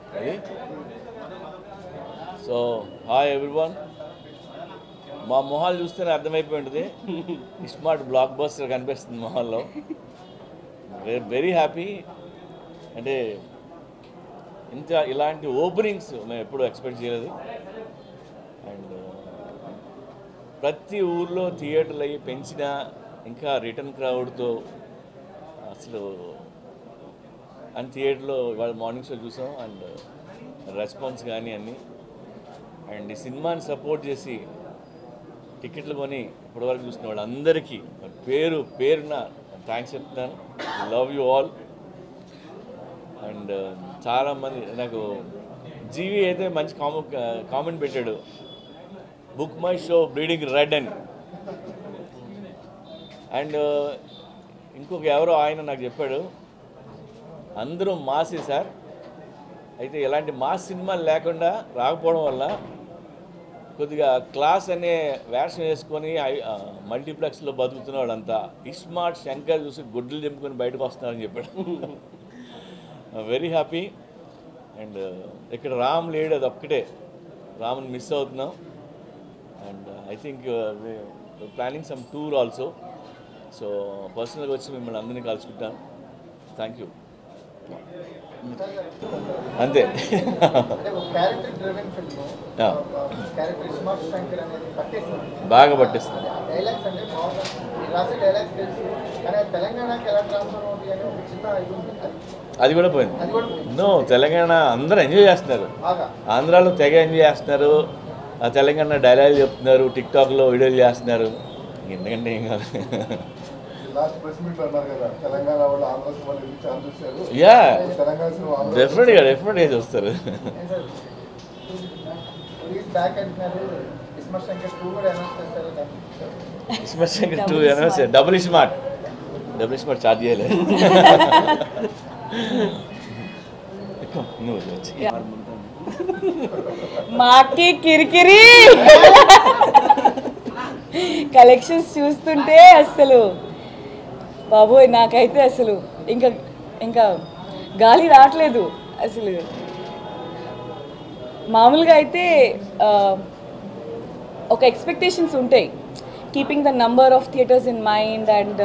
అది so hi everyone మా మొహాలు చూస్తేనే అర్థమైపోయి ఉంటుంది స్మార్ట్ బ్లాక్ బస్టర్ కనిపిస్తుంది మొహాల్లో వెరీ హ్యాపీ అంటే ఇంత ఇలాంటి ఓపెనింగ్స్ మేము ఎప్పుడూ ఎక్స్పెక్ట్ చేయలేదు అండ్ ప్రతి ఊర్లో థియేటర్లు అయ్యి పెంచిన ఇంకా రిటర్న్ క్రౌడ్తో అసలు అండ్ థియేటర్లో ఇవాళ మార్నింగ్ షో చూసాం అండ్ రెస్పాన్స్ కానీ అన్నీ అండ్ ఈ సినిమాని సపోర్ట్ చేసి టికెట్లు కొని ఇప్పటివరకు చూసిన వాళ్ళందరికీ పేరు పేరున థ్యాంక్స్ చెప్తున్నాను లవ్ యూ ఆల్ అండ్ చాలామంది నాకు జీవి అయితే మంచి కామ కామెంట్ పెట్టాడు book my show bleeding red అని అండ్ ఇంకొక ఎవరో ఆయన నాకు చెప్పాడు అందరూ మాసే సార్ అయితే ఇలాంటి మాస్ సినిమాలు లేకుండా రాకపోవడం వల్ల కొద్దిగా క్లాస్ అనే వేషం వేసుకొని ఐ- ఆ, మల్టీప్లెక్స్లో బతుకుతున్న వాళ్ళంతా ఇస్మార్ట్ శంకర్ చూసి గుడ్లు చెంపుకొని బయటకు వస్తున్నారని చెప్పాడు వెరీ హ్యాపీ అండ్ ఇక్కడ రామ్ లేడు అది ఒక్కటే రామ్ని మిస్ అవుతున్నాం and I think planning some tour also so పర్సనల్గా వచ్చి మిమ్మల్ని అందరినీ కలుసుకుంటాను థ్యాంక్ యూ అంతే అంటే ఒక character driven film Yeah. Character smart Shankar అనేది పట్టేసింది బాగా పట్టిస్తుంది డైలాగ్స్ అంటే మామూలుగా మీరు రాసే డైలాగ్స్ తెలుసు కానీ అది తెలంగాణకి ఎలా ట్రాన్స్ఫర్ అవుతుంది అని ఒక చిన్న ఇది ఉంది అది అది కూడా పోయింది అది కూడా ఉంది. నో తెలంగాణ అందరూ ఎంజాయ్ చేస్తున్నారు బాగా ఆంధ్రాలో తెగ ఎంజాయ్ చేస్తున్నారు ఆ తెలంగాణ డైలాగ్ చెప్తున్నారు టిక్టాక్లో వీడియోలు చేస్తున్నారు ఎందుకంటే ఏం కాదు లాస్ట్ ప్రెస్ మీట్ అన్నారు కదా తెలంగాణ వాళ్ళు ఆంధ్ర సినిమాలు ఎందుకు ఛాన్స్ చూశారు యా తెలంగాణ సినిమా ఆంధ్ర డెఫినెట్గా డెఫినెట్గా చూస్తారు రిలీజ్ బ్యాక్ అంటున్నారు స్మార్ట్ శంకర్ టూ కూడా అనౌన్స్ చేస్తారు దాన్ని special too announce double smart double smart charge చేయలేదు ఎక్కువ, నువ్వు వచ్చి మాకి కిరికిరి కలెక్షన్స్ చూస్తుంటే అసలు బాబోయ్ నాకైతే అసలు ఇంకా ఇంకా గాలి రావట్లేదు అసలు మామూలుగా అయితే ఆ, ఒక ఎక్స్పెక్టేషన్స్ ఉంటాయి keeping the number of theatres in mind and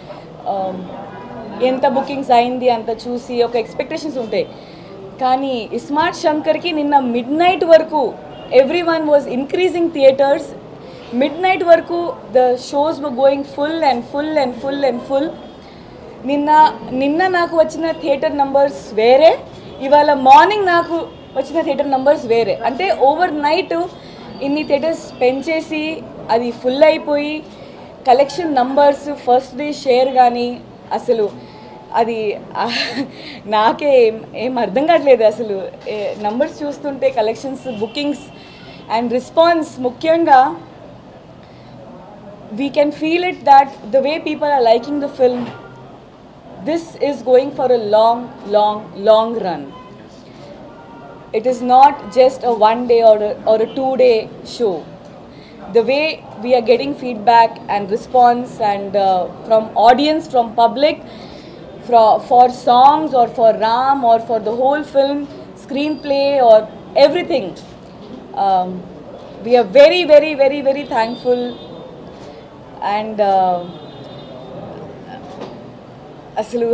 ఎంత బుకింగ్స్ అయింది అంత చూసి ఒక ఎక్స్పెక్టేషన్స్ ఉంటాయి కానీ స్మార్ట్ శంకర్కి నిన్న మిడ్ నైట్ వరకు everyone was increasing theatres midnight వరకు the shows were going full and full and full and full నిన్న నిన్న నాకు వచ్చిన థియేటర్ నంబర్స్ వేరే ఇవాళ మార్నింగ్ నాకు వచ్చిన థియేటర్ నంబర్స్ వేరే అంటే ఓవర్ నైట్ ఇన్ని థియేటర్స్ పెంచేసి అది ఫుల్ అయిపోయి collection numbers first day share కానీ అసలు అది ఆ, నాకే ఏం ఏం అర్థం కావట్లేదు అసలు నంబర్స్ చూస్తుంటే కలెక్షన్స్ బుకింగ్స్ అండ్ రెస్పాన్స్ ముఖ్యంగా we can feel it that the way people are liking the film, this is going for a long, long, long run. It is not just a one day or a, or a two day show. The way we are getting feedback and response and uh, from audience, from public, for, for songs or for Ram or for the whole film, screenplay or everything. Um, we are very, very, very, very thankful and అసలు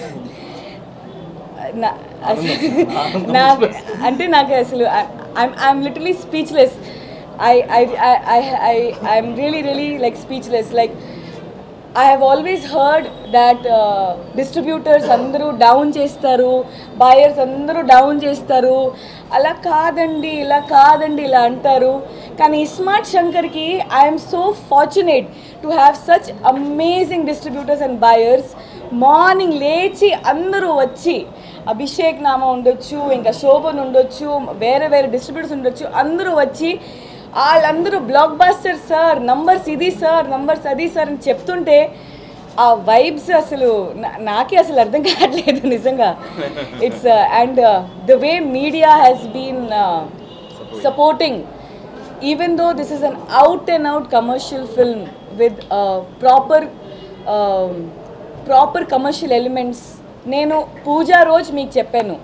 నా- అసలు నాకు అంటే నాకు అసలు I'm literally speechless I I I I I'm really really like speechless like I have always heard that distributors అందరూ down చేస్తారు buyers అందరూ డౌన్ చేస్తారు అలా కాదండి ఇలా కాదండి ఇలా అంటారు కానీ స్మార్ట్ శంకర్కి I'm so fortunate to have such amazing distributors and buyers morning లేచి అందరూ వచ్చి అభిషేక్ నామ ఉండొచ్చు ఇంకా శోభన్ ఉండొచ్చు వేరే వేరే డిస్ట్రిబ్యూటర్స్ ఉండొచ్చు అందరూ వచ్చి వాళ్ళందరూ బ్లాక్ బాస్టర్ సార్ నంబర్స్ ఇది సార్ నంబర్స్ అది సార్ అని చెప్తుంటే ఆ వైబ్స్ అసలు నా- నాకే అసలు అర్థం కావట్లేదు నిజంగా it's and the way media has been supporting even though this is an out and out commercial film with proper proper commercial elements నేను పూజా రోజు మీకు చెప్పాను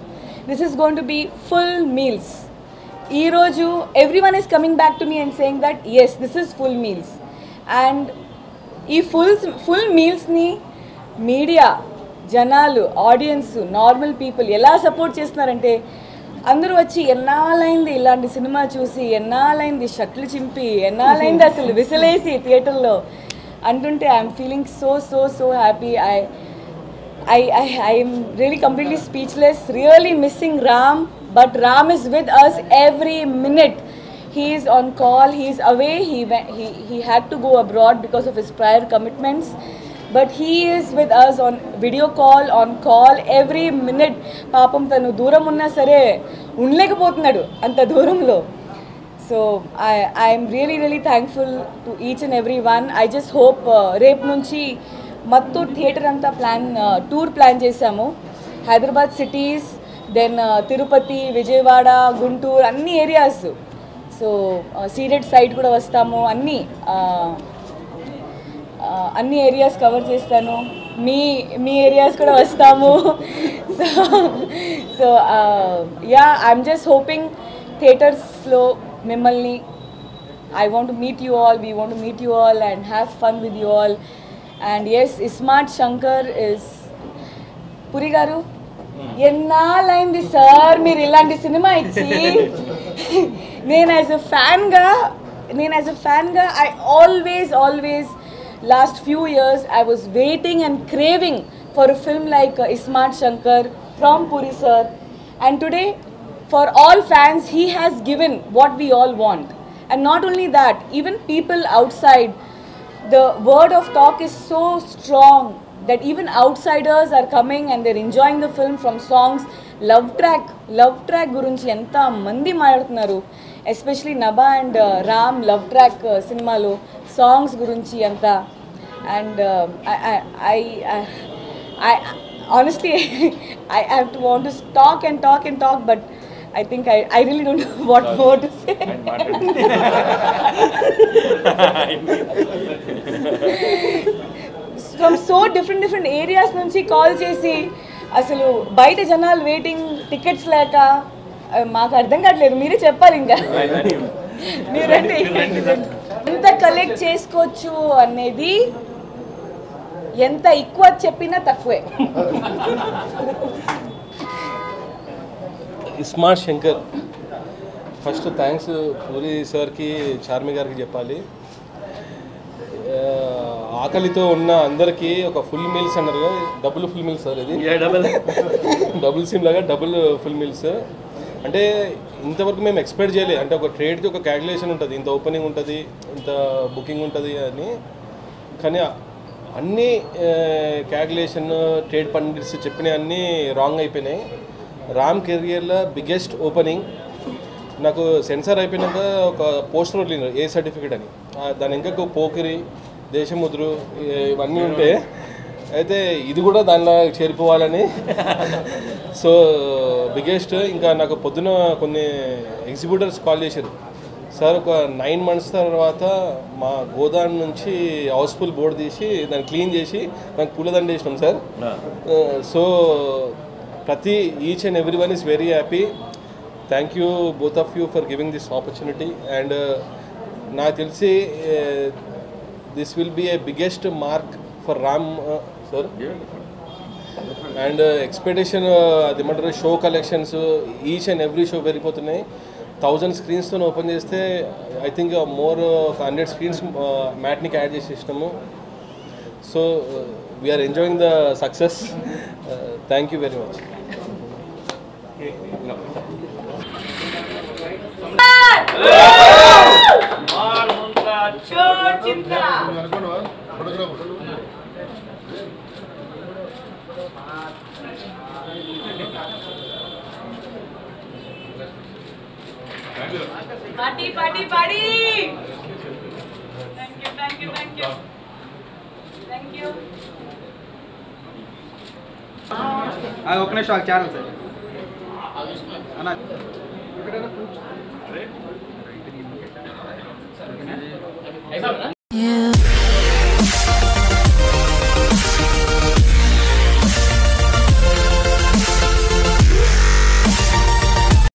this is going to be full meals ఈరోజు every one is coming back to me and saying that yes this is full meals and ఈ full full మీల్స్ని media జనాలు audience normal people ఎలా support చేస్తున్నారంటే అందరూ వచ్చి ఎన్నాళ్ళైంది ఇలాంటి సినిమా చూసి ఎన్నాళ్ళైంది షర్ట్లు చింపి ఎన్నాళ్ళైంది అసలు విసిలేసి థియేటర్లో అంటుంటే I'm feeling so so so happy I I, I, I am really completely speechless, really missing Ram, but Ram is with us every minute. He is on call, he is away, he, went, he, he had to go abroad because of his prior commitments. But he is with us on video call, on call every minute. పాపం తను దూరం ఉన్నా సరే ఉండలేకపోతున్నాడు అంత దూరంలో so I I'm really really thankful to each and every everyone I just hope రేపు నుంచి మత్తు థియేటర్ అంతా ప్లాన్ టూర్ ప్లాన్ చేశాము హైదరాబాద్ సిటీస్ దెన్ తిరుపతి విజయవాడ గుంటూరు అన్ని ఏరియాస్ సో సీడెడ్ సైడ్ కూడా వస్తాము అన్నీ uh, ఆ, అన్ని ఏరియాస్ కవర్ చేస్తాను మీ మీ ఏరియాస్ కూడా వస్తాము so so yeah I'm just hoping థియేటర్స్లో మిమ్మల్ని I want meet you all we want meet you all and have fun with you all and yes iSmart Shankar is Puri garu ఎన్నాళ్ళైంది సార్ మీరు ఇలాంటి సినిమా ఇచ్చి నేను యాజ్ అ ఫ్యాన్గా నేను యాజ్ అ ఫ్యాన్గా I always always last few years I was waiting and craving for a film like iSmart Shankar from Puri sir and today for all fans he has given what we all want and not only that even people outside the word of talk is so strong that even outsiders are coming and they're enjoying the film from songs love track love track గురించి ఎంత మంది మాట్లాడుతున్నారు especially Nabha and Ram love track సినిమాలో songs గురించి అంతా and I I honestly I have to want to talk and talk and talk but I think I I really don't know what more to say from so different different areas నుంచి call చేసి అసలు బయట జనాలు waiting tickets లేక ఆ, మాకు అర్థం కావట్లేదు మీరే చెప్పాలి ఇంకా మీరంటే ఎంత కలెక్ట్ చేసుకోవచ్చు అనేది ఎంత ఎక్కువ చెప్పినా తక్కువే iSmart Shankar first thanks Puri సార్కి చార్మి గారికి చెప్పాలి ఆ, ఆకలితో ఉన్న అందరికీ ఒక ఫుల్ మీల్స్ అన్నారు కదా, డబుల్ ఫుల్ మీల్స్ సార్ ఇది డబుల్ సిమ్ లాగా డబుల్ ఫుల్ మీల్స్ అంటే ఇంతవరకు మేము ఎక్స్పెక్ట్ చేయలేదు అంటే ఒక ట్రేడ్కి ఒక క్యాల్కులేషన్ ఉంటుంది ఇంత ఓపెనింగ్ ఉంటుంది ఇంత బుకింగ్ ఉంటుంది అని కానీ అన్ని క్యాల్కులేషన్ ట్రేడ్ పండిట్స్ చెప్పినవి అన్నీ రాంగ్ అయిపోయినాయి రామ్ కెరియర్లో బిగ్గెస్ట్ ఓపెనింగ్ నాకు సెన్సార్ అయిపోయినాక ఒక పోస్టర్ వదిలినారు ఏ సర్టిఫికేట్ అని ఆ, దాని ఇంకా పోకిరి దేశముద్రు ఈ- ఇవన్నీ ఉంటే అయితే ఇది కూడా దానిలో చేరిపోవాలని సో బిగ్గెస్ట్ ఇంకా నాకు పొద్దున కొన్ని ఎగ్జిబ్యూటర్స్ కాల్ చేశారు సార్ ఒక నైన్ మంత్స్ తర్వాత మా గోదాం నుంచి హౌస్ఫుల్ బోర్డు తీసి దాన్ని క్లీన్ చేసి దానికి పూలదండ వేసినాం సార్ సో ప్రతి each and every one is very happy thank you both of you for giving this opportunity and నాకు తెలిసి this will be a biggest mark for Ram sir and expectation అది ఏమంటారు show collections each and every show పెరిగిపోతున్నాయి thousand స్క్రీన్స్తో open చేస్తే I think more ఒక hundred screens మ్యాట్నికి add చేసేసినాము so we are enjoying the success thank you very much అనుకున్నావా photographer party party party thank you thank you thank you thank you అది ఒక్క నిమిషం ఛానల్ సార్ అన్న